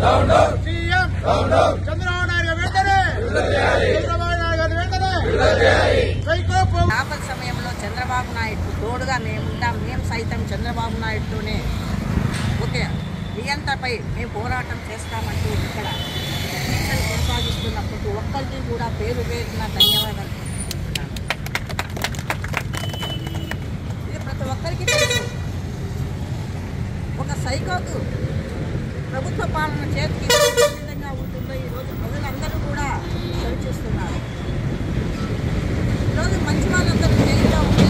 CM Chandrababu Naidu గారు వెంటనే చంద్రబాబు నాయుడు గారు వెంటనే సైకో పో- ఆపద సమయంలో చంద్రబాబు నాయుడు తోడుగా మేముంటాం మేము సైతం చంద్రబాబు నాయుడుతోనే ఓకే నియంత్రణపై మేము పోరాటం చేస్తామంటూ ఇక్కడ దీక్షలు కొనసాగిస్తున్న ప్రతి ఒక్కరికి కూడా పేరు పేరున ధన్యవాదాలు తెలుపుకుంటున్నాను. ఇది ప్రతి ఒక్కరికి తెలుసు ఒక సైకోకు ప్రభుత్వ పాలన చేతికి ఏ విధంగా ఉంటుందో ఈరోజు ప్రజలందరూ కూడా చర్చిస్తున్నారు ఈరోజు మంచి వాళ్ళందరూ జైల్లో ఉంటే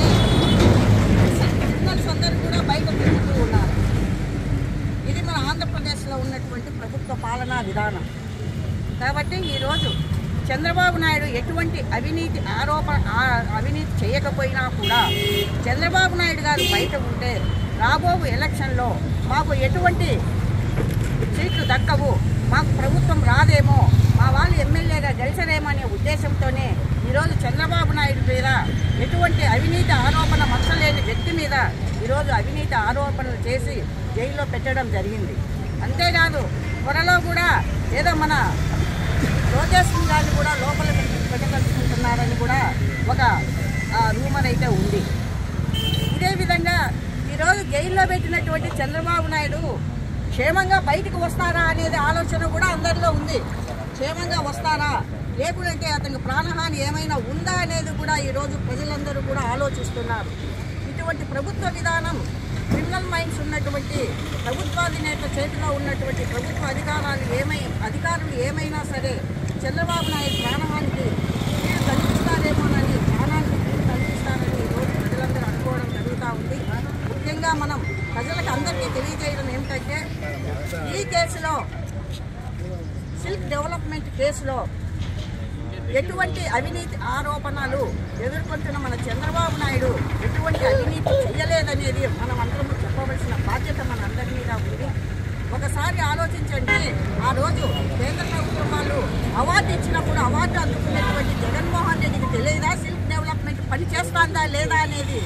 క్రిమినల్స్ అందరూ కూడా బయట తిరుగుతూ ఉన్నారు ఇది మన ఆంధ్రప్రదేశ్లో ఉన్నటువంటి ప్రభుత్వ పాలనా విధానం కాబట్టి ఈరోజు చంద్రబాబు నాయుడు ఎటువంటి అవినీతి ఆరోపణ ఆ- అవినీతి చేయకపోయినా కూడా చంద్రబాబు నాయుడు గారు బయట ఉంటే రాబో ఎలక్షన్లో మాకు ఎటువంటి సీట్లు దక్కవు మాకు ప్రభుత్వం రాదేమో మా వాళ్ళు ఎమ్మెల్యేగా గెలిచరేమో అనే ఉద్దేశంతోనే ఈరోజు చంద్రబాబు నాయుడు మీద ఎటువంటి అవినీతి ఆరోపణ మచ్చలేని వ్యక్తి మీద ఈరోజు అవినీతి ఆరోపణలు చేసి జైల్లో పెట్టడం జరిగింది అంతేకాదు త్వరలో కూడా ఏదో మన రోజేష్ గారిని కూడా లోపల పెట్టి- పెట్టదలుచుకుంటున్నారని కూడా ఒక రూమర్ అయితే ఉంది ఇదే విధంగా ఈరోజు జైల్లో పెట్టినటువంటి చంద్రబాబు నాయుడు క్షేమంగా బయటకు వస్తారా అనేది ఆలోచన కూడా అందరిలో ఉంది క్షేమంగా వస్తారా లేకుంటే అతనికి ప్రాణహాని ఏమైనా ఉందా అనేది కూడా ఈరోజు ప్రజలందరూ కూడా ఆలోచిస్తున్నారు ఇటువంటి ప్రభుత్వ విధానం క్రిమినల్ మైండ్స్ ఉన్నటువంటి ప్రభుత్వాధినేత చేతిలో ఉన్నటువంటి ప్రభుత్వ అధికారాలు ఏమై అధికారులు ఏమైనా సరే చంద్రబాబు నాయుడు ప్రాణహానికి వీళ్ళు కల్పిస్తారేమోనని ప్రాణానికి వీళ్ళు కల్పిస్తారని ఈరోజు ప్రజలందరూ అనుకోవడం జరుగుతూ ఉంది ముఖ్యంగా మనం ప్రజలకు అందరికీ తెలియజేయడం ఏమిటంటే ఈ కేసులో సిల్క్ డెవలప్మెంట్ కేసులో ఎటువంటి అవినీతి ఆరోపణలు ఎదుర్కొంటున్న మన చంద్రబాబు నాయుడు ఎటువంటి అవినీతి చేయలేదనేది మనం అందరము చెప్పవలసిన బాధ్యత మన అందరి మీద ఉంది ఒకసారి ఆలోచించండి ఆ రోజు కేంద్ర ప్రభుత్వం వాళ్ళు అవార్డు ఇచ్చినప్పుడు అవార్డు అందుకునేటువంటి జగన్మోహన్ రెడ్డికి తెలియదా సిల్క్ డెవలప్మెంట్ పని చేస్తుందా లేదా అనేది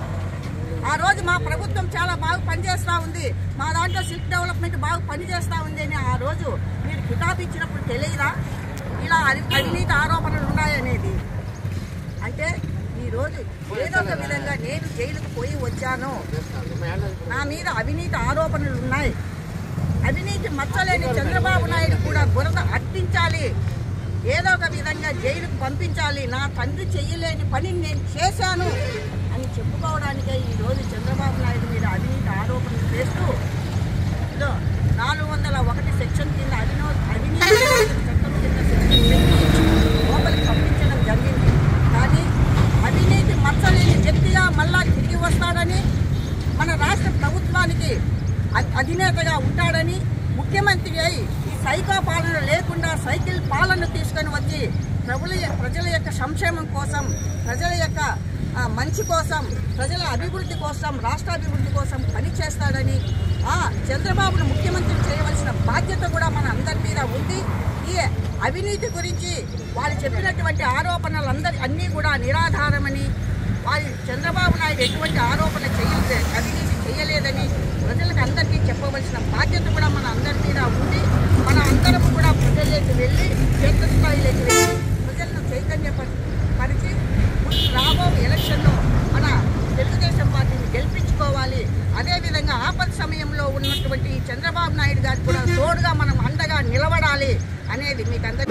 ఆ రోజు మా ప్రభుత్వం చాలా బాగా పనిచేస్తూ ఉంది మా దాంట్లో సిల్క్ డెవలప్మెంట్ బాగా పనిచేస్తూ ఉంది అని ఆ రోజు మీరు కితాబ్ ఇచ్చినప్పుడు తెలియదా ఇలా అవి- అవినీతి ఆరోపణలు ఉన్నాయనేది అంటే ఈరోజు ఏదో ఒక విధంగా నేను జైలుకు పోయి వచ్చాను నా మీద అవినీతి ఆరోపణలు ఉన్నాయి అవినీతి మచ్చలేని చంద్రబాబు నాయుడు కూడా బురద అట్టించాలి ఏదో ఒక విధంగా జైలుకు పంపించాలి నా తండ్రి చెయ్యలేని పని నేను చేశాను అని చెప్పుకోవడానికే ఈరోజు చంద్రబాబు నాయుడు మీద అవినీతి ఆరోపణలు చేస్తూ ఇదో నాలుగు వందల ఒకటి సెక్షన్ కింద అవినో అవినీతి చట్టం కింద సెక్షన్ పెట్టి లోపలికి పంపించడం జరిగింది కానీ అవినీతి మచ్చలేని వ్యక్తిగా మళ్ళా తిరిగి వస్తాడని మన రాష్ట్ర ప్రభుత్వానికి అ- అధినేతగా ఉంటాడని ముఖ్యమంత్రి అయి ఈ సైకో పాలన లేకుండా సైకిల్ పాలన తీసుకొని వచ్చి ప్రభుల ప్రజల యొక్క సంక్షేమం కోసం ప్రజల యొక్క ఆ, మంచి కోసం ప్రజల అభివృద్ధి కోసం రాష్ట్ర అభివృద్ధి కోసం పనిచేస్తాడని ఆ చంద్రబాబును ముఖ్యమంత్రి చేయవలసిన బాధ్యత కూడా మన అందరి మీద ఉంది ఈ అవినీతి గురించి వాళ్ళు చెప్పినటువంటి ఆరోపణలందరి అన్నీ కూడా నిరాధారమని వారి చంద్రబాబు నాయుడు ఎటువంటి ఆరోపణ చేయలేదు అవినీతి చేయలేదని ప్రజలకు అందరికీ చెప్పవలసిన బాధ్యత కూడా మన అందరి మీద ఉంది మన అందరం కూడా ప్రజల్లోకి వెళ్ళి క్షేత్రస్థాయిలోకి వెళ్ళి ప్రజలను చైతన్యపరిచి ముందు రాబో ఎలక్షన్లో మన తెలుగుదేశం పార్టీని గెలిపించుకోవాలి అదేవిధంగా ఆపద సమయంలో ఉన్నటువంటి ఈ చంద్రబాబు నాయుడు గారికి కూడా తోడుగా మనం అండగా నిలబడాలి అనేది మీకు అందరికీ